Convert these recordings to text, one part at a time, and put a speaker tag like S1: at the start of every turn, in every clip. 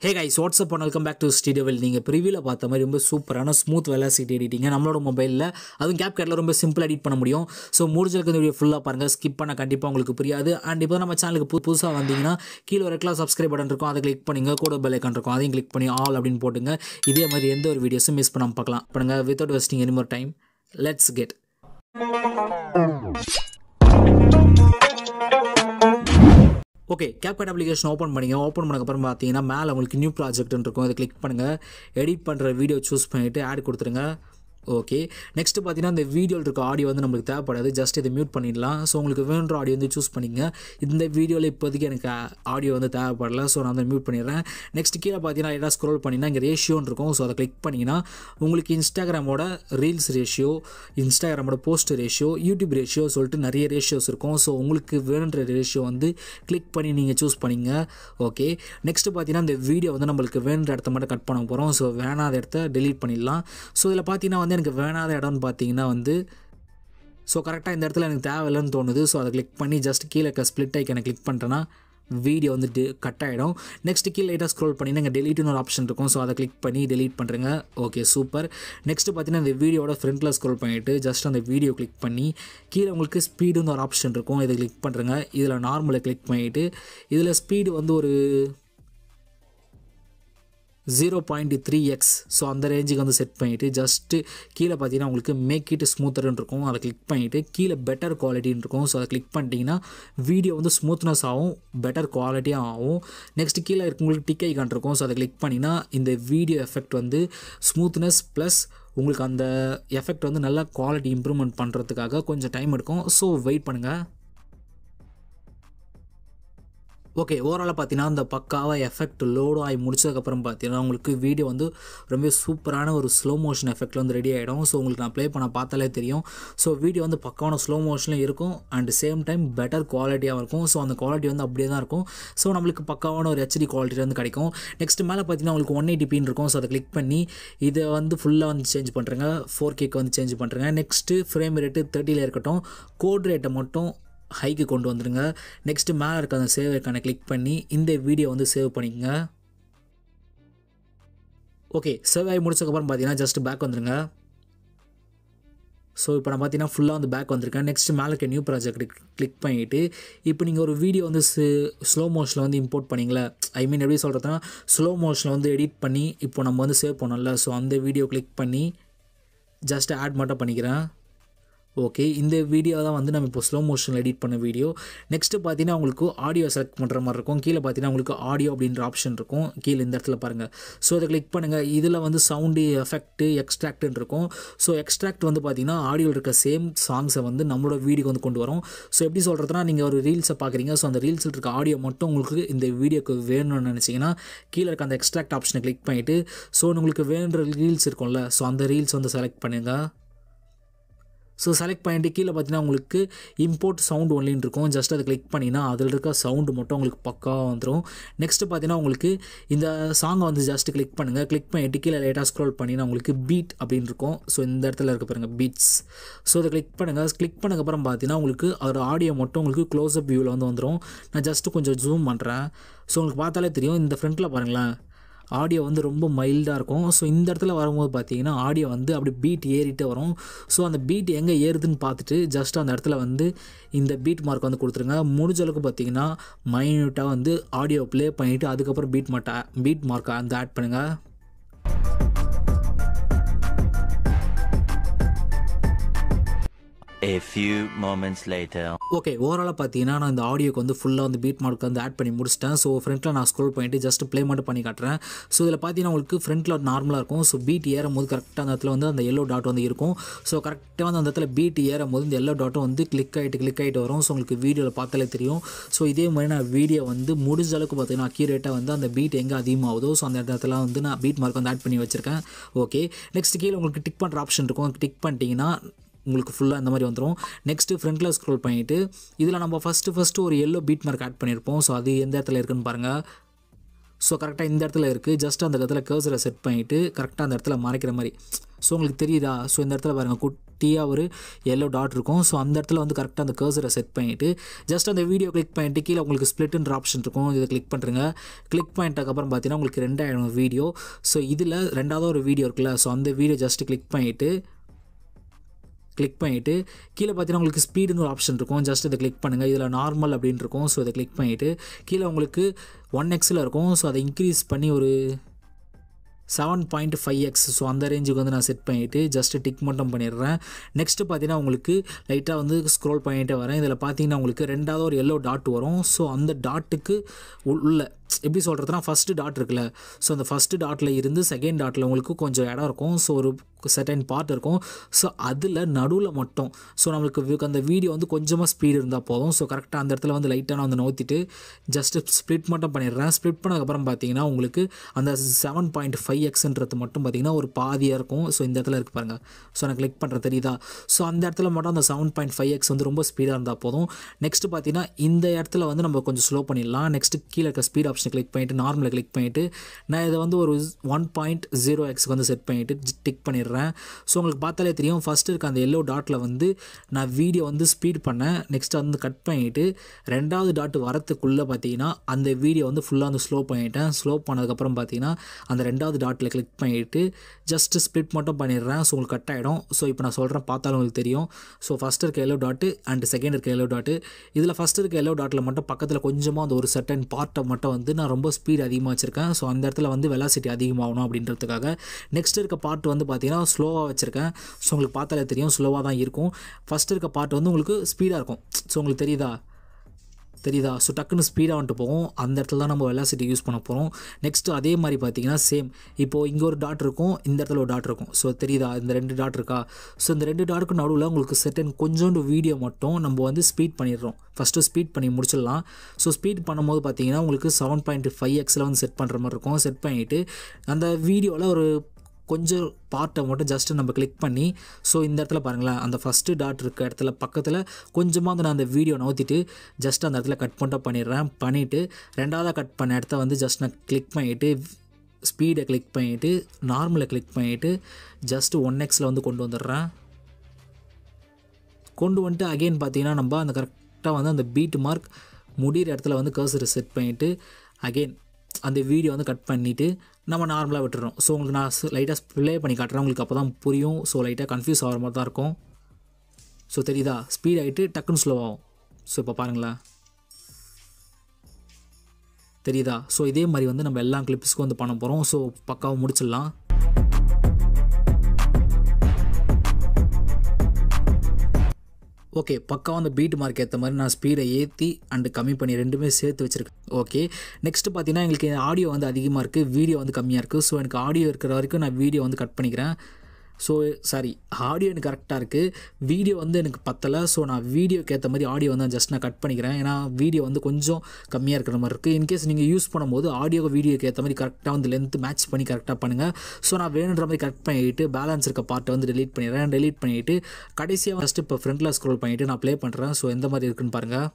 S1: ஹே guys what's up பண்ண welcome back to ஸ்டீடியோவில் நீங்கள் ப்ரிவியூவில் பார்த்த மாதிரி ரொம்ப சூப்பரான ஸ்மூத் வெலாசிட்டி எடிட்டிங்க நம்மளோட மொபைலில் அதுவும் கேப் கேட்டில் ரொம்ப சிம்பிள் எடிட் பண்ண முடியும் ஸோ முடிஞ்சளவுக்கு இந்த வீடியோ ஃபுல்லாக பாருங்கள் ஸ்கிப் பண்ண கண்டிப்பாக உங்களுக்கு புரியாது அண்ட் இப்போ நம்ம சேனலுக்கு புது புதுசாக வந்தீங்கன்னா கீழே ஒரு ரெக்கலாம் சப்ஸ்கிரைப் பட்டன் இருக்கும் அதை கிளிக் பண்ணுங்க கூட பெல் ஐக்கான் இருக்கும் அதையும் கிளிக் பண்ணி ஆல் அப்படின்னு போட்டுங்க இதே மாதிரி எந்த ஒரு வீடியோஸும் மிஸ் பண்ணாமல் பார்க்கலாம் பண்ணுங்க without wasting any more time let's get okay CapCut application open பண்ணிங்க ஓப்பன் பண்ணக்கப்புறம் பார்த்தீங்கன்னா மேலே உங்களுக்கு நியூ ப்ராஜெக்ட்னு இருக்கும் அதை கிளிக் பண்ணுங்கள் எடிட் பண்ணுற வீடியோ சூஸ் பண்ணிவிட்டு ஆட் கொடுத்துருங்க ஓகே நெக்ஸ்ட் பார்த்தீங்கன்னா இந்த வீடியோவில் இருக்க ஆடியோ வந்து நம்மளுக்கு தேவைப்படாது ஜஸ்ட் இதை மியூட் பண்ணிடலாம் ஸோ உங்களுக்கு வேணுன்ற ஆடியோ வந்து சூஸ் பண்ணிங்க இந்த வீடியோவில் இப்போதைக்கு எனக்கு ஆடியோ வந்து தேவைப்படல ஸோ நான் வந்து மியூட் பண்ணிடுறேன் நெக்ஸ்ட் கீழே பார்த்தீங்கன்னா எதாவது ஸ்க்ரோல் பண்ணிங்கன்னா இங்கே ரேஷியோன்னு இருக்கும் ஸோ அதை கிளிக் பண்ணிங்கன்னா உங்களுக்கு இன்ஸ்டாகிராமோட ரீல்ஸ் ரேஷியோ இன்ஸ்டாகிராமோட போஸ்ட் ரேஷியோ யூடியூப் ரேஷியோ சொல்லிட்டு நிறைய ரேஷியோஸ் இருக்கும் ஸோ உங்களுக்கு வேணுன்ற ரேஷியோ வந்து கிளிக் பண்ணி நீங்கள் சூஸ் பண்ணிங்க ஓகே நெக்ஸ்ட் பார்த்தீங்கன்னா இந்த வீடியோ வந்து நம்மளுக்கு வேணுன்ற இடத்த மட்டும் கட் பண்ண போகிறோம் ஸோ வேணாத இடத்த டெலீட் பண்ணிடலாம் ஸோ இதில் பார்த்தீங்கன்னா வந்து எனக்கு வேணாத இடம்னு பார்த்தீங்கன்னா வந்து ஸோ கரெக்டாக இந்த இடத்துல எனக்கு தேவையில்லைன்னு தோணுது ஸோ அதை கிளிக் பண்ணி ஜஸ்ட் கீழே இருக்க ஸ்ப்ளிட் ஐக்கனை கிளிக் பண்ணிட்டேன்னா வீடியோ வந்து கட் ஆகிடும் நெக்ஸ்ட் கீழே லைட்டாக ஸ்க்ரோல் பண்ணி இங்கே டெலிட்னு ஒரு ஆப்ஷன் இருக்கும் ஸோ அதை கிளிக் பண்ணி டெலீட் பண்ணுறேங்க ஓகே சூப்பர் நெக்ஸ்ட் பார்த்தீங்கன்னா இந்த வீடியோட ஃப்ரண்ட்டில் ஸ்க்ரோல் பண்ணிவிட்டு ஜஸ்ட் அந்த வீடியோ கிளிக் பண்ணி கீழே உங்களுக்கு ஸ்பீடுன்னு ஒரு ஆப்ஷன் இருக்கும் இதை கிளிக் பண்ணுறேங்க இதில் நார்மலை கிளிக் பண்ணிவிட்டு இதில் ஸ்பீடு வந்து ஒரு zero point three X so அந்த ரேஞ்சுக்கு வந்து செட் பண்ணிவிட்டு ஜஸ்ட்டு கீழே பார்த்தீங்கன்னா உங்களுக்கு மேக் இட் ஸ்மூத்தர்னு இருக்கும் அதை கிளிக் பண்ணிவிட்டு கீழே பெட்டர் குவாலிட்டின்னு இருக்கும் ஸோ அதை கிளிக் பண்ணிட்டீங்கன்னா வீடியோ வந்து ஸ்மூத்னஸ் ஆகும் பெட்டர் குவாலிட்டியாக ஆகும் நெக்ஸ்ட் கீழே இருக்கவங்களுக்கு டிக் ஐக்கான் இருக்கும் ஸோ அதை கிளிக் பண்ணிங்கன்னா இந்த வீடியோ எஃபெக்ட் வந்து ஸ்மூத்னஸ் ப்ளஸ் உங்களுக்கு அந்த எஃபெக்ட் வந்து நல்லா குவாலிட்டி இம்ப்ரூவ்மெண்ட் பண்ணுறதுக்காக கொஞ்சம் டைம் எடுக்கும் ஸோ வெயிட் பண்ணுங்கள் ஓகே ஓவராலாக பார்த்தீங்கன்னா அந்த பக்காவாக எஃபெக்ட் லோடு ஆகி முடிச்சதுக்கப்புறம் பார்த்தீங்கன்னா உங்களுக்கு வீடியோ வந்து ரொம்ப சூப்பரான ஒரு ஸ்லோ மோஷன் எஃபெக்ட் வந்து ரெடி ஆகிடும் ஸோ உங்களுக்கு நான் ப்ளே பண்ண பார்த்தாலே தெரியும் ஸோ வீடியோ வந்து பக்காவான ஸ்லோ மோஷனில் இருக்கும் அண்ட் சேம் டைம் பெட்டர் குவாலிட்டியாக இருக்கும் ஸோ அந்த குவாலிட்டி வந்து அப்படியே தான் இருக்கும் ஸோ நம்மளுக்கு பக்காவான ஒரு ஹெச்டி குவாலிட்டி வந்து கிடைக்கும் நெக்ஸ்ட் மேலே பார்த்தீங்கன்னா உங்களுக்கு ஒன் எயிட்டி பின் இருக்கும் ஸோ அதை கிளிக் பண்ணி இதை வந்து ஃபுல்லாக வந்து சேஞ்ச் பண்ணுறேங்க ஃபோர் கேக்கு வந்து சேஞ்ச் பண்ணுறேங்க நெக்ஸ்ட்டு ஃப்ரேம் ரேட்டு தேர்ட்டியில் இருக்கட்டும் கோட் ரேட்டை மட்டும் ஹைக்கு கொண்டு வந்துடுங்க நெக்ஸ்ட்டு மேலே இருக்க அந்த சேவ் ஐக்கானை கிளிக் பண்ணி இந்த வீடியோ வந்து சேவ் பண்ணிக்கங்க ஓகே சேவ் ஆகி முடிச்சதுக்கப்புறம் பார்த்தீங்கன்னா ஜஸ்ட் பேக் வந்துடுங்க ஸோ இப்போ நான் பார்த்தீங்கன்னா ஃபுல்லாக வந்து பேக் வந்திருக்கேன் நெக்ஸ்ட் மேலே இருக்க நியூ ப்ராஜெக்ட் கிளிக் பண்ணிவிட்டு இப்போ நீங்கள் ஒரு வீடியோ வந்து ஸ்லோ மோஷனில் வந்து இம்போர்ட் பண்ணிங்களே ஐ மீன் எப்படி சொல்கிறதுனா ஸ்லோ மோஷனில் வந்து எடிட் பண்ணி இப்போ நம்ம வந்து சேவ் பண்ணோம்ல ஸோ அந்த வீடியோ கிளிக் பண்ணி ஜஸ்ட் ஆட் மட்டும் பண்ணிக்கிறேன் ஓகே இந்த வீடியோ தான் வந்து நம்ம இப்போ ஸ்லோ மோஷனில் எடிட் பண்ண வீடியோ நெக்ஸ்ட்டு பார்த்தீங்கன்னா உங்களுக்கு ஆடியோ செலக்ட் பண்ணுற மாதிரி இருக்கும் கீழே பார்த்தீங்கன்னா உங்களுக்கு ஆடியோ அப்படின்ற ஆப்ஷன் இருக்கும் கீழே இந்த இடத்துல பாருங்கள் ஸோ அதை கிளிக் பண்ணுங்கள் இதில் வந்து சவுண்டு எஃபெக்ட்டு எக்ஸ்ட்ராக்ட்னு இருக்கும் ஸோ எக்ஸ்ட்ராக்ட் வந்து பார்த்தீங்கன்னா ஆடியோவில் இருக்க சேம் சாங்ஸை வந்து நம்மளோட வீடியோக்கு வந்து கொண்டு வரும் ஸோ எப்படி சொல்கிறதுனா நீங்கள் ஒரு ரீல்ஸை பார்க்குறீங்க ஸோ அந்த ரீல்ஸில் இருக்க ஆடியோ மட்டும் உங்களுக்கு இந்த வீடியோக்கு வேணும்னு நினச்சிங்கன்னா கீழே இருக்க அந்த எக்ஸ்ட்ராக்ட் ஆப்ஷனை கிளிக் பண்ணிவிட்டு ஸோ உங்களுக்கு வேணுன்ற ரீல்ஸ் இருக்கும்ல ஸோ அந்த ரீல்ஸ் வந்து செலக்ட் பண்ணுங்கள் ஸோ செலக்ட் பண்ணிட்டு கீழே பார்த்தீங்கன்னா உங்களுக்கு இம்போர்ட் சவுண்ட் ஒன்லின்னு இருக்கும் ஜஸ்ட் அதை கிளிக் பண்ணிங்கன்னா அதில் இருக்க சவுண்டு மட்டும் உங்களுக்கு பக்காவாக வந்துடும் நெக்ஸ்ட்டு பார்த்தீங்கன்னா உங்களுக்கு இந்த சாங்கை வந்து ஜஸ்ட் கிளிக் பண்ணுங்கள் கிளிக் பண்ணிட்டு கீழே லேட்டாக ஸ்க்ரோல் பண்ணிங்கன்னா உங்களுக்கு பீட் அப்படின்னு இருக்கும் ஸோ இந்த இடத்துல இருக்க பாருங்கள் பீட்ஸ் ஸோ அதை கிளிக் பண்ணுங்கள் கிளிக் பண்ணக்கப்புறம் பார்த்தீங்கன்னா உங்களுக்கு ஒரு ஆடியோ மட்டும் உங்களுக்கு க்ளோஸ்அப் வியூவில் வந்து வந்துடும் நான் ஜஸ்ட்டு கொஞ்சம் ஜூம் பண்ணுறேன் ஸோ உங்களுக்கு பார்த்தாலே தெரியும் இந்த ஃப்ரண்ட்டில் பாருங்களேன் ஆடியோ வந்து ரொம்ப மைல்டாக இருக்கும் ஸோ இந்த இடத்துல வரும்போது பார்த்தீங்கன்னா ஆடியோ வந்து அப்படி பீட் ஏறிட்டே வரும் ஸோ அந்த பீட் எங்கே ஏறுதுன்னு பார்த்துட்டு ஜஸ்ட் அந்த இடத்துல வந்து இந்த பீட் மார்க் வந்து கொடுத்துருங்க முடிஞ்ச அளவுக்கு பார்த்தீங்கன்னா மைன்யூட்டாக வந்து ஆடியோ ப்ளே பண்ணிவிட்டு அதுக்கப்புறம் பீட் மாட்டை பீட் மார்க்கை அந்த ஆட் பண்ணுங்கள்
S2: A few moments later.
S1: Okay ஓவராலாக பார்த்தீங்கன்னா நான் இந்த ஆடியோக்கு வந்து ஃபுல்லாக வந்து பீட் மார்க் வந்து ஆட் பண்ணி முடிச்சிட்டேன் ஸோ ஃப்ரண்ட்டில் நான் ஸ்க்ரோல் பண்ணிட்டு ஜஸ்ட் ப்ளே மட்டும் பண்ணி காட்டுறேன் ஸோ இதில் பார்த்தீங்கன்னா உங்களுக்கு ஃப்ரண்ட்டில் நார்மலாக இருக்கும் ஸோ பீட் ஏறும் போது கரெக்டாக அந்த இடத்துல வந்து அந்த எல்லோ டாட் வந்து இருக்கும் ஸோ கரெக்டாக வந்து அந்த இடத்துல பீட் ஏறும் போது இந்த எல்லோ டாட்டும் வந்து கிளிக் ஆகிட்டு கிளிக் ஆகிட்டு வரும் ஸோ உங்களுக்கு வீடியோவில் பார்த்தாலே தெரியும் ஸோ இதே மாதிரி நான் வீடியோ வந்து முடிஞ்ச அளவுக்கு பார்த்தீங்கன்னா அக்யூரேட்டாக வந்து அந்த பீட் எங்கே அதிகமாகுதோ ஸோ அந்த இடத்துல வந்து நான் பீட் மார்க் வந்து ஆட் பண்ணி வச்சிருக்கேன் ஓகே நெக்ஸ்ட் கீழே உங்களுக்கு டிக் பண்ணுற ஆப்ஷன் இருக்கும் டிக் பண்ணிட்டீங்கன்னா உங்களுக்கு ஃபுல்லாக இந்த மாதிரி வந்துடும் நெக்ஸ்ட்டு ஃப்ரண்ட்டில் ஸ்க்ரோல் பண்ணிவிட்டு இதில் நம்ம ஃபஸ்ட்டு ஃபஸ்ட்டு ஒரு எல்லோ பீட் மார்க் ஆட் பண்ணியிருப்போம் ஸோ அது எந்த இடத்துல இருக்குன்னு பாருங்கள் ஸோ கரெக்டாக இந்த இடத்துல இருக்குது ஜஸ்ட் அந்த இடத்துல கர்சரை செட் பண்ணிவிட்டு கரெக்டாக அந்த இடத்துல மறைக்கிற மாதிரி ஸோ உங்களுக்கு தெரியுதா ஸோ இந்த இடத்துல பாருங்கள் குட்டியாக ஒரு எல்லோ டாட் இருக்கும் ஸோ அந்த இடத்துல வந்து கரெக்டாக அந்த கர்சரை செட் பண்ணிவிட்டு ஜஸ்ட் அந்த வீடியோ கிளிக் பண்ணிட்டு கீழே உங்களுக்கு ஸ்ப்ளிட்ன்ற ஆப்ஷன் இருக்கும் இதை கிளிக் பண்ணுறங்க கிளிக் பண்ணிட்டதுக்கப்புறம் பார்த்தீங்கன்னா உங்களுக்கு ரெண்டாயிரம் வீடியோ ஸோ இதில் ரெண்டாவது ஒரு வீடியோ இருக்குல்ல ஸோ அந்த வீடியோ ஜஸ்ட் கிளிக் பண்ணிவிட்டு கிளிக் பண்ணிவிட்டு கீழே பார்த்தீங்கன்னா உங்களுக்கு ஸ்பீடுன்னு ஒரு ஆப்ஷன் இருக்கும் ஜஸ்ட் இதை கிளிக் பண்ணுங்கள் இதில் நார்மல் அப்படின்னு இருக்கும் ஸோ இதை கிளிக் பண்ணிவிட்டு கீழே உங்களுக்கு ஒன் எக்ஸில் இருக்கும் ஸோ அதை இன்க்ரீஸ் பண்ணி ஒரு seven point five X so அந்த ரேஞ்சுக்கு வந்து நான் செட் பண்ணிவிட்டு ஜஸ்ட்டு டிக் மட்டும் பண்ணிடுறேன் நெக்ஸ்ட்டு பார்த்தீங்கன்னா உங்களுக்கு லைட்டாக வந்து ஸ்க்ரோல் பண்ணிகிட்டே வரேன் இதில் பார்த்தீங்கன்னா உங்களுக்கு ரெண்டாவது ஒரு எல்லோ டாட் வரும் ஸோ அந்த டாட்டுக்கு உள்ள எப்படி சொல்கிறதுனா ஃபஸ்ட்டு டாட் இருக்குல்ல ஸோ அந்த ஃபஸ்ட்டு டாட்டில் இருந்து செகண்ட் டாட்டில் உங்களுக்கு கொஞ்சம் இடம் இருக்கும் ஸோ ஒரு செகண்ட் பார்ட் இருக்கும் ஸோ அதில் நடுவில் மட்டும் ஸோ நம்மளுக்கு வி- அந்த வீடியோ வந்து கொஞ்சமாக ஸ்பீடு இருந்தால் போதும் ஸோ கரெக்டாக அந்த இடத்துல வந்து லைட்டாக நான் வந்து நோத்திட்டு ஜஸ்ட்டு ஸ்ப்ளிட் மட்டும் பண்ணிடுறேன் ஸ்ப்ளிட் பண்ணதுக்கப்புறம் பார்த்தீங்கன்னா உங்களுக்கு அந்த செவன் பாயிண்ட் ஃபைவ் எக்ஸ்ன்றது மட்டும் பார்த்தீங்கன்னா ஒரு பாதியாக இருக்கும் ஸோ இந்த இடத்துல இருக்கு பாருங்கள் ஸோ நான் கிளிக் பண்ணுறேன் தெரியுதா ஸோ அந்த இடத்துல மட்டும் அந்த செவன் பாயிண்ட் ஃபைவ் எக்ஸ் வந்து ரொம்ப ஸ்பீடாக இருந்தால் போதும் நெக்ஸ்ட் பார்த்தீங்கன்னா இந்த இடத்துல வந்து நம்ம கொஞ்சம் ஸ்லோ பண்ணிடலாம் நெக்ஸ்ட் கீழே இருக்க ஸ்பீட் ஆப்ஷனை கிளிக் பண்ணிவிட்டு நார்மலை கிளிக் பண்ணிவிட்டு நான் இதை வந்து ஒரு ஒன் பாயிண்ட் ஜீரோ எக்ஸ்க்கு வந்து செட் பண்ணிவிட்டு டிக் பண்ணிடுறேன் ஸோ உங்களுக்கு பார்த்தாலே தெரியும் ஃபஸ்ட்டு இருக்க அந்த எல்லோ டாட்டில் வந்து நான் வீடியோ வந்து ஸ்பீட் பண்ணேன் நெக்ஸ்ட் வந்து கட் பண்ணிவிட்டு ரெண்டாவது டாட் வரத்துக்குள்ளே பார்த்தீங்கன்னா அந்த வீடியோ வந்து ஃபுல்லாக வந்து ஸ்லோ பண்ணிட்டேன் ஸ்லோ பண்ணதுக்கப்புறம் பார்த்தீங்கன்னா அந்த ரெண்டாவது டாட்டில் கிளிக் பண்ணிவிட்டு ஜஸ்ட் ஸ்ப்ளிட் மட்டும் பண்ணிடுறேன் ஸோ உங்களுக்கு கட் ஆகிடும் ஸோ இப்போ நான் சொல்கிறேன் பார்த்தாலும் உங்களுக்கு தெரியும் ஸோ ஃபஸ்ட் இருக்க எல்லோ டாட்டு அண்ட் செகண்ட் இருக்க எல்லோ டாட்டு இதில் ஃபஸ்ட் இருக்க எல்லோ டாட்டில் மட்டும் பக்கத்தில் கொஞ்சமாக அந்த ஒரு சர்டன் பார்ட்டை மட்டும் வந்து நான் ரொம்ப ஸ்பீட் அதிகமாக வச்சுருக்கேன் ஸோ அந்த இடத்துல வந்து வெலாசிட்டி அதிகமாகணும் அப்படின்றதுக்காக நெக்ஸ்ட் இருக்க பார்ட் வந்து பார்த்தீங்கன்னா ஸ்லோவாக வச்சுருக்கேன் ஸோ உங்களுக்கு பார்த்தாலே தெரியும் ஸ்லோவாக தான் இருக்கும் ஃபஸ்ட் இருக்க பார்ட் வந்து உங்களுக்கு ஸ்பீடாக இருக்கும் ஸோ உங்களுக்கு தெரியுதா தெரியுதா ஸோ டக்குன்னு ஸ்பீடாக வந்துட்டு போகும் அந்த இடத்துல தான் நம்ம வெலாசிட்டி யூஸ் பண்ண போகிறோம் நெக்ஸ்ட்டு அதே மாதிரி பார்த்தீங்கன்னா சேம் இப்போது இங்கே ஒரு டாட் இருக்கும் இந்த இடத்துல ஒரு டாட் இருக்கும் ஸோ தெரியுதா இந்த ரெண்டு டாட் இருக்கா ஸோ இந்த ரெண்டு டாட்டுக்கு நடுவில் உங்களுக்கு செட்டன் கொஞ்சோண்டு வீடியோ மட்டும் நம்ம வந்து ஸ்பீட் பண்ணிடுறோம் ஃபஸ்ட்டு ஸ்பீட் பண்ணி முடிச்சிடலாம் ஸோ ஸ்பீட் பண்ணும்போது பார்த்தீங்கன்னா உங்களுக்கு செவன் பாயிண்ட் ஃபைவ் எக்ஸில் வந்து செட் பண்ணுற மாதிரி இருக்கும் செட் பண்ணிவிட்டு அந்த வீடியோவில் ஒரு கொஞ்சம் பார்ட்டை மட்டும் ஜஸ்ட்டு நம்ம கிளிக் பண்ணி ஸோ இந்த இடத்துல பாருங்களேன் அந்த ஃபஸ்ட்டு டாட் இருக்க இடத்துல பக்கத்தில் கொஞ்சமாக வந்து நான் அந்த வீடியோ நவுத்திட்டு ஜஸ்ட் அந்த இடத்துல கட் பண்ணிட்டு பண்ணிடுறேன் பண்ணிவிட்டு ரெண்டாவதாக கட் பண்ண இடத்த வந்து ஜஸ்ட் நான் கிளிக் பண்ணிவிட்டு ஸ்பீடை கிளிக் பண்ணிவிட்டு நார்மலை கிளிக் பண்ணிவிட்டு ஜஸ்ட் ஒன் எக்ஸில் வந்து கொண்டு வந்துடுறேன் கொண்டு வந்துட்டு அகைன் பார்த்தீங்கன்னா நம்ம அந்த கரெக்டாக வந்து அந்த பீட் மார்க் முடிகிற இடத்துல வந்து கர்சரை செட் பண்ணிவிட்டு அகைன் அந்த வீடியோ வந்து கட் பண்ணிவிட்டு நம்ம நார்மலாக விட்டுறோம் ஸோ உங்களுக்கு நான் லைட்டாக ப்ளே பண்ணி காட்டுறேன் உங்களுக்கு அப்போ தான் புரியும் ஸோ லைட்டாக கன்ஃபியூஸ் ஆகிற மாதிரி தான் இருக்கும் ஸோ தெரியுதா ஸ்பீட் ஆகிட்டு டக்குன்னு ஸ்லோ ஆகும் ஸோ இப்போ பாருங்களேன் தெரியுதா ஸோ இதே மாதிரி வந்து நம்ம எல்லா கிளிப்ஸ்க்கும் வந்து பண்ண போகிறோம் ஸோ பக்காவாக முடிச்சிடலாம் ஓகே பக்காவாக அந்த பீட் மார்க் ஏற்ற மாதிரி நான் ஸ்பீடை ஏற்றி அண்டு கம்மி பண்ணி ரெண்டுமே சேர்த்து வச்சுருக்கேன் ஓகே நெக்ஸ்ட் பார்த்தீங்கன்னா எங்களுக்கு ஆடியோ வந்து அதிகமாக இருக்குது வீடியோ வந்து கம்மியாக இருக்குது ஸோ எனக்கு ஆடியோ இருக்கிற வரைக்கும் நான் வீடியோ வந்து கட் பண்ணிக்கிறேன் ஸோ சாரி ஆடியோ எனக்கு கரெக்டாக இருக்குது வீடியோ வந்து எனக்கு பத்தலை ஸோ நான் வீடியோக்கு ஏற்ற மாதிரி ஆடியோ வந்து ஜஸ்ட் நான் கட் பண்ணிக்கிறேன் ஏன்னா வீடியோ வந்து கொஞ்சம் கம்மியாக இருக்கிற மாதிரி இருக்குது இன்கேஸ் நீங்கள் யூஸ் பண்ணும்போது ஆடியோ வீடியோக்கு ஏற்ற மாதிரி கரெக்டாக வந்து லென்த் மேட்ச் பண்ணி கரெக்டாக பண்ணுங்கள் ஸோ நான் வேணுன்ற மாதிரி கட் பண்ணிவிட்டு பேலன்ஸ் இருக்க பார்ட்டை வந்து delete பண்ணிடுறேன் delete பண்ணிவிட்டு கடைசியாக ஃபஸ்ட்டு இப்போ ஃப்ரண்ட்டில் ஸ்க்ரோல் பண்ணிவிட்டு நான் ப்ளே பண்ணுறேன் ஸோ எந்த மாதிரி இருக்குன்னு பாருங்கள்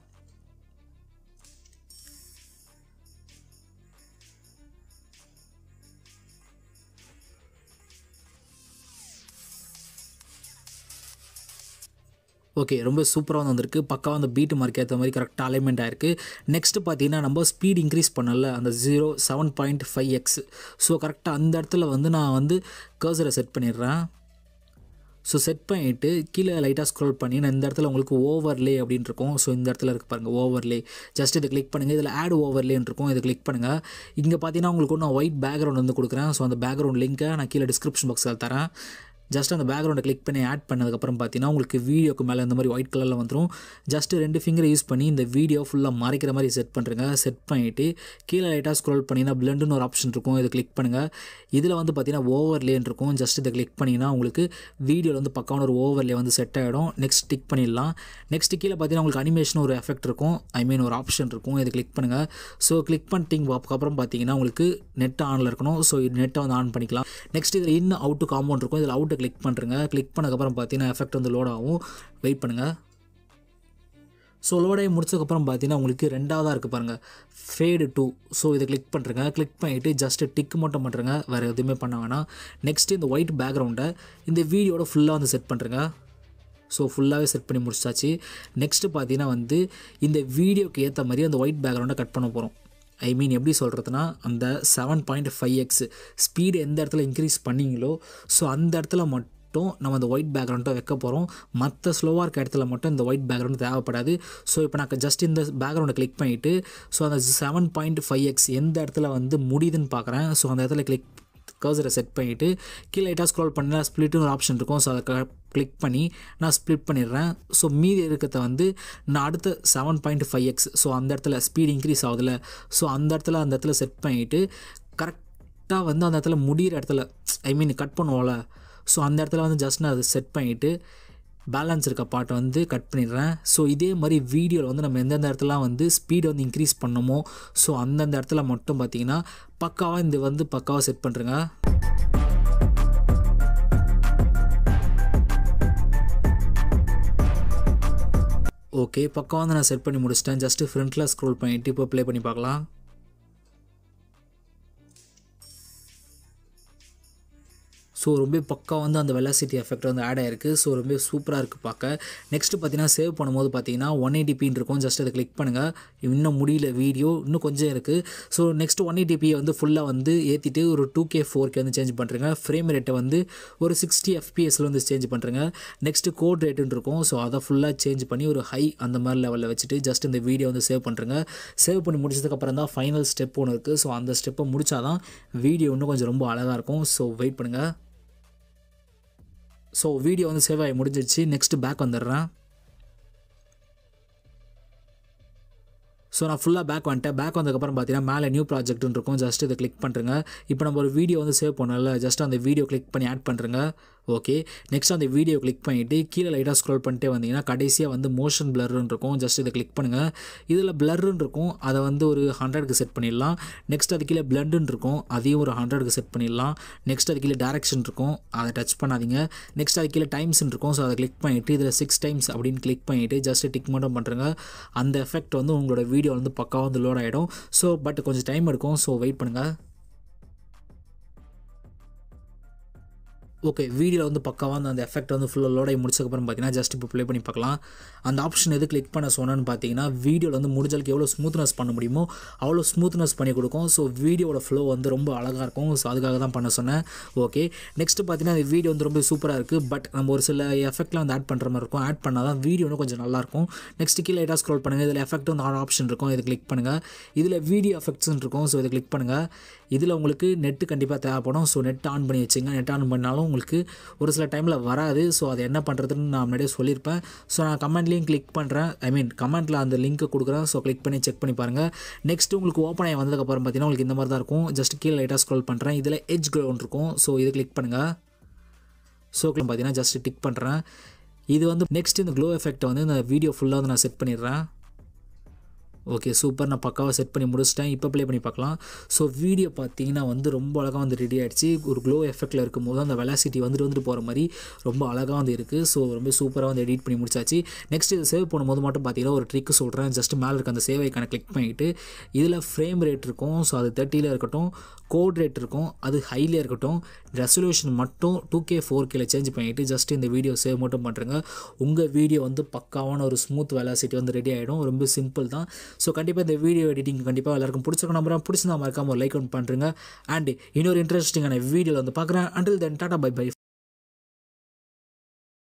S1: ஓகே ரொம்ப சூப்பராக வந்து வந்திருக்கு பக்காவாக அந்த பீட் மார்க் ஏற்ற மாதிரி கரெக்டாக அலைன்மெண்ட் ஆயிருக்கு நெக்ஸ்ட் பார்த்தீங்கன்னா நம்ம ஸ்பீட் இன்க்ரீஸ் பண்ணல அந்த zero seven point five X so கரெக்டாக அந்த இடத்துல வந்து நான் வந்து கர்சரை செட் பண்ணிடுறேன் ஸோ செட் பண்ணிவிட்டு கீழே லைட்டாக ஸ்க்ரோல் பண்ணி நான் இந்த இடத்துல உங்களுக்கு ஓவர்லே அப்படின்னு இருக்கும் ஸோ இந்த இடத்துல இருக்கு பாருங்கள் ஓவர்லே ஜஸ்ட் இதை கிளிக் பண்ணுங்கள் இதில் ஆட் ஓவர்லேன்னு இருக்கும் இதை கிளிக் பண்ணுங்கள் இங்கே பார்த்தீங்கன்னா உங்களுக்கு ஒன்று ஒயிட் பேக்ரவுண்ட் வந்து கொடுக்குறேன் ஸோ அந்த பேக்ரவுண்ட் லிங்க்கை நான் கீழே டிஸ்கிரிப்ஷன் பாக்ஸில் தரேன் ஜஸ்ட் அந்த பேக்ரவுண்டை கிளிக் பண்ணி ஆட் பண்ணதுக்கப்புறம் பார்த்தீங்கன்னா உங்களுக்கு வீடியோக்கு மேலே இந்த மாதிரி ஒயிட் கலரில் வந்துடும் ஜஸ்ட் ரெண்டு ஃபிங்கரை யூஸ் பண்ணி இந்த வீடியோ ஃபுல்லாக மறைக்கிற மாதிரி செட் பண்ணுறேங்க செட் பண்ணிவிட்டு கீழே லைட்டாக ஸ்க்ரோல் பண்ணிங்கன்னா பிளண்டுன்னு ஒரு ஆப்ஷன் இருக்கும் இதை கிளிக் பண்ணுங்கள் இதில் வந்து பார்த்தீங்கன்னா ஓவர்லேன்னு இருக்கும் ஜஸ்ட் இதை கிளிக் பண்ணிங்கன்னா உங்களுக்கு வீடியோவில் வந்து பக்கான ஒரு ஓவர்லே வந்து செட் ஆகிடும் நெக்ஸ்ட் டிக் பண்ணிடலாம் நெக்ஸ்ட் கீழே பார்த்தீங்கன்னா உங்களுக்கு அனிமேஷன் ஒரு எஃபெக்ட் இருக்கும் ஐ மீன் ஒரு ஆப்ஷன் இருக்கும் இதை கிளிக் பண்ணுங்கள் ஸோ கிளிக் பண்ணிட்டீங்க அப்புறம் பார்த்தீங்கன்னா உங்களுக்கு நெட் ஆனில் இருக்கணும் ஸோ நெட்டை வந்து ஆன் பண்ணிக்கலாம் நெக்ஸ்ட் இதில் இன் அவுட்டு காம்பவுண்ட் இருக்கும் இதில் அவுட்டை கிளிக் பண்ணுறங்க கிளிக் பண்ணதுக்கப்புறம் பார்த்தீங்கன்னா எஃபெக்ட் வந்து லோட் ஆகும் வெயிட் பண்ணுங்கள் ஸோ லோடாகி முடிச்சதுக்கப்புறம் பார்த்தீங்கன்னா உங்களுக்கு ரெண்டாவதாக இருக்குது பாருங்கள் ஃபேடு டூ ஸோ இதை கிளிக் பண்ணுறேங்க கிளிக் பண்ணிவிட்டு ஜஸ்ட்டு டிக் மட்டும் பண்ணுறேங்க வேறு எதுவுமே பண்ண வேணாம் நெக்ஸ்ட்டு இந்த ஒயிட் பேக்ரவுண்டை இந்த வீடியோட ஃபுல்லாக வந்து செட் பண்ணுறேங்க ஸோ ஃபுல்லாகவே செட் பண்ணி முடிச்சாச்சு நெக்ஸ்ட்டு பார்த்தீங்கன்னா வந்து இந்த வீடியோக்கு ஏற்ற மாதிரி அந்த ஒயிட் பேக்ரவுண்டை கட் பண்ண போகிறோம் ஐ மீன் எப்படி சொல்கிறதுனா அந்த seven point five X speed எந்த இடத்துல இன்க்ரீஸ் பண்ணீங்களோ ஸோ அந்த இடத்துல மட்டும் நம்ம அந்த ஒயிட் பேக்ரவுண்டை வைக்க போகிறோம் மற்ற ஸ்லோவாக இருக்க இடத்துல மட்டும் இந்த ஒயிட் பேக்ரவுண்ட் தேவைப்படாது ஸோ இப்போ நான் ஜஸ்ட் இந்த பேக்ரவுண்டை கிளிக் பண்ணிவிட்டு ஸோ அந்த செவன் பாயிண்ட் ஃபைவ் எக்ஸ் எந்த இடத்துல வந்து முடியுதுன்னு பார்க்குறேன் ஸோ அந்த இடத்துல கிளிக் கர்சரை செட் பண்ணிவிட்டு கீழே லைட்டாக ஸ்க்ரோல் பண்ணால் ஸ்ப்ளிட்னு ஒரு ஆப்ஷன் இருக்கும் ஸோ அதை கிளிக் பண்ணி நான் ஸ்ப்ளிட் பண்ணிடுறேன் ஸோ மீதி இருக்கிறத வந்து நான் அடுத்த seven point five X so அந்த இடத்துல ஸ்பீட் இன்க்ரீஸ் ஆகுதுல ஸோ அந்த இடத்துல அந்த இடத்துல செட் பண்ணிவிட்டு கரெக்டாக வந்து அந்த இடத்துல முடிகிற இடத்துல ஐ மீன் கட் பண்ணுவோம்ல ஸோ அந்த இடத்துல வந்து ஜஸ்ட் நான் அதை செட் பண்ணிவிட்டு பேலன்ஸ் இருக்க பாட்டை வந்து கட் பண்ணிடுறேன் ஸோ இதே மாதிரி வீடியோவில் வந்து நம்ம எந்தெந்த இடத்துலாம் வந்து ஸ்பீட் வந்து இன்க்ரீஸ் பண்ணமோ ஸோ அந்தந்த இடத்துல மட்டும் பார்த்தீங்கன்னா பக்காவாக இந்த வந்து பக்காவாக செட் பண்ணுறேங்க ஓகே பக்கம் வந்து நான் செட் பண்ணி முடிச்சிட்டேன் ஜஸ்ட்டு ஃப்ரண்ட்டில் ஸ்க்ரோல் பண்ணிவிட்டு இப்போ ப்ளே பண்ணி பார்க்கலாம் ஸோ ரொம்ப பக்கா வந்து அந்த வெலாசிட்டி எஃபெக்ட் வந்து ஆட் ஆயிருக்கு ஸோ ரொம்ப சூப்பராக இருக்குது பார்க்க நெக்ஸ்ட்டு பார்த்தீங்கன்னா சேவ் பண்ணும்போது பார்த்தீங்கன்னா ஒன் எயிட்டிபின்னு இருக்கும் ஜஸ்ட் அதை கிளிக் பண்ணுங்கள் இன்னும் முடியல வீடியோ இன்னும் கொஞ்சம் இருக்குது ஸோ நெக்ஸ்ட் ஒன் எயிட்டிபியை வந்து ஃபுல்லாக வந்து ஏற்றிட்டு ஒரு டூ கே ஃபோர் கே வந்து சேஞ்ச் பண்ணுறேங்க ஃப்ரேம் ரேட்டை வந்து ஒரு சிக்ஸ்டி எஃபிஎஸில் வந்து சேஞ்ச் பண்ணுறேங்க நெக்ஸ்ட்டு கோட் ரேட்டுன்னு இருக்கும் ஸோ அதை ஃபுல்லாக சேஞ்ச் பண்ணி ஒரு ஹை அந்த மாதிரி லெவலில் வச்சுட்டு ஜஸ்ட் இந்த வீடியோ வந்து சேவ் பண்ணுறேங்க சேவ் பண்ணி முடிச்சதுக்கப்புறம் தான் ஃபைனல் ஸ்டெப் ஒன்று இருக்குது ஸோ அந்த ஸ்டெப்பை முடிச்சாதான் வீடியோ இன்னும் கொஞ்சம் ரொம்ப அழகாக இருக்கும் ஸோ வெயிட் பண்ணுங்கள் ஸோ வீடியோ வந்து சேவ் ஆகி முடிஞ்சிடுச்சு நெக்ஸ்ட் பேக் வந்துடுறேன் ஸோ நான் ஃபுல்லாக பேக் வந்துட்டேன் பேக் வந்ததுக்கப்புறம் பார்த்தீங்கன்னா மேலே நியூ ப்ராஜெக்ட்னு இருக்கும் ஜஸ்ட் இதை கிளிக் பண்ணுறேங்க இப்போ நம்ம ஒரு வீடியோ வந்து சேவ் பண்ணல ஜஸ்ட் அந்த வீடியோ கிளிக் பண்ணி ஆட் பண்ணுறேங்க ஓகே நெக்ஸ்ட் அந்த வீடியோ கிளிக் பண்ணிவிட்டு கீழே லைட்டாக ஸ்க்ரோல் பண்ணிட்டே வந்தீங்கன்னா கடைசியாக வந்து மோஷன் பிளர்னு இருக்கும் ஜஸ்ட் இதை கிளிக் பண்ணுங்கள் இதில் பிளர்னு இருக்கும் அதை வந்து ஒரு ஹண்ட்ரடுக்கு செட் பண்ணிடலாம் நெக்ஸ்ட் அது கீழே பிளண்டுன்னு இருக்கும் அதையும் ஒரு ஹண்ட்ரடுக்கு செட் பண்ணிடலாம் நெக்ஸ்ட் அது கீழே டேரக்ஷன் இருக்கும் அதை டச் பண்ணாதீங்க நெக்ஸ்ட் அது கீழே டைம்ஸ்னு இருக்கும் ஸோ அதை கிளிக் பண்ணிவிட்டு இதில் சிக்ஸ் டைம்ஸ் அப்படின்னு கிளிக் பண்ணிவிட்டு ஜஸ்ட் டிக் மட்டும் பண்ணுறேங்க அந்த எஃபெக்ட் வந்து உங்களோட வீடியோ வந்து பக்காவாக வந்து லோட் ஆகிடும் ஸோ பட் கொஞ்சம் டைம் எடுக்கும் ஸோ வெயிட் பண்ணுங்கள் ஓகே வீடியோவில் வந்து பக்காவாக வந்து அந்த எஃபெக்ட் வந்து ஃபுல்லாக லோட் ஆகி முடிச்சதுக்கப்புறம் பார்த்தீங்கன்னா ஜஸ்ட் இப்போ ப்ளே பண்ணி பார்க்கலாம் அந்த ஆப்ஷன் எது கிளிக் பண்ண சொன்னேன்னு பார்த்தீங்கன்னா வீடியோவில் வந்து முடிஞ்சளவுக்கு எவ்வளோ ஸ்மூத்னஸ் பண்ண முடியுமோ அவ்வளோ ஸ்மூத்னஸ் பண்ணி கொடுக்கும் ஸோ வீடியோட ஃப்ளோ வந்து ரொம்ப அழகாக இருக்கும் ஸோ அதுக்காக தான் பண்ண சொன்னேன் ஓகே நெக்ஸ்ட்டு பார்த்தீங்கன்னா அந்த வீடியோ வந்து ரொம்ப சூப்பராக இருக்குது பட் நம்ம ஒரு சில எஃபெக்ட்லாம் வந்து ஆட் பண்ணுற மாதிரி இருக்கும் ஆட் பண்ணால் தான் வீடியோ இன்னும் கொஞ்சம் நல்லாயிருக்கும் நெக்ஸ்ட் கீழே லைட்டாக ஸ்க்ரோல் பண்ணுங்கள் இதில் எஃபெக்ட் வந்து ஆன் ஆப்ஷன் இருக்கும் இதை கிளிக் பண்ணுங்கள் இதில் வீடியோ எஃபெக்ட்ஸ்னு இருக்கும் ஸோ இதை கிளிக் பண்ணுங்கள் இதில் உங்களுக்கு நெட்டு கண்டிப்பாக தேவைப்படும் ஸோ நெட் ஆன் பண்ணி வச்சுங்க நெட் ஆன் பண்ணாலும் உங்களுக்கு ஒரு சில டைமில் வராது ஸோ அதை என்ன பண்ணுறதுன்னு நான் முன்னாடியே சொல்லியிருப்பேன் ஸோ நான் கமெண்ட்லேயும் கிளிக் பண்ணுறேன் ஐ மீன் கமெண்ட்டில் அந்த லிங்க்கை கொடுக்குறேன் ஸோ கிளிக் பண்ணி செக் பண்ணி பாருங்கள் நெக்ஸ்ட் உங்களுக்கு ஓப்பன் ஆகி வந்ததுக்கப்புறம் பார்த்தீங்கன்னா உங்களுக்கு இந்த மாதிரி தான் இருக்கும் ஜஸ்ட் கீழே லைட்டாக ஸ்க்ரோல் பண்ணுறேன் இதில் எட்ஜ் க்ரௌண்ட் இருக்கும் ஸோ இதை கிளிக் பண்ணுங்கள் ஸோ பார்த்தீங்கன்னா ஜஸ்ட் டிக் பண்ணுறேன் இது வந்து நெக்ஸ்ட் இந்த க்ளோ எஃபெக்ட்டை வந்து இந்த வீடியோ ஃபுல்லாக வந்து நான் செட் பண்ணிடுறேன் ஓகே சூப்பர் நான் பக்காவாக செட் பண்ணி முடிச்சிட்டேன் இப்போ ப்ளே பண்ணி பார்க்கலாம் ஸோ வீடியோ பார்த்தீங்கன்னா வந்து ரொம்ப அழகாக வந்து ரெடி ஆகிடுச்சு ஒரு க்ளோ எஃபெக்ட்டில் இருக்கும்போது அந்த வெலாசிட்டி வந்துட்டு வந்துட்டு போகிற மாதிரி ரொம்ப அழகாக வந்து இருக்குது ஸோ ரொம்ப சூப்பராக வந்து எடிட் பண்ணி முடிச்சாச்சு நெக்ஸ்ட் இது சேவ் பண்ணும்போது மட்டும் பார்த்தீங்கன்னா ஒரு ட்ரிக் சொல்கிறேன் ஜஸ்ட் மேலே இருக்க அந்த சேவ் ஐக்கான கிளிக் பண்ணிவிட்டு இதில் ஃப்ரேம் ரேட் இருக்கும் ஸோ அது தேர்ட்டியில் இருக்கட்டும் கோட் ரேட் இருக்கும் அது ஹைலியாக இருக்கட்டும் ரெசல்யூஷன் மட்டும் டூ கே ஃபோர் கேல சேஞ்ச் பண்ணிவிட்டு ஜஸ்ட் இந்த வீடியோ சேவ் மட்டும் பண்ணுறேங்க உங்கள் வீடியோ வந்து பக்காவான ஒரு ஸ்மூத் வெலாசிட்டி வந்து ரெடி ஆகிடும் ரொம்ப சிம்பிள் தான் ஸோ கண்டிப்பாக இந்த வீடியோ எடிட்டிங் கண்டிப்பாக எல்லாருக்கும் பிடிச்சிருக்க நம்புறேன் பிடிச்சிருந்தா மறக்காம ஒரு லைக் ஒன் பண்ணுறேங்க அண்ட் இன்னொரு இன்ட்ரெஸ்டிங்கான வீடியோவில் வந்து பார்க்குறேன் until then tata bye by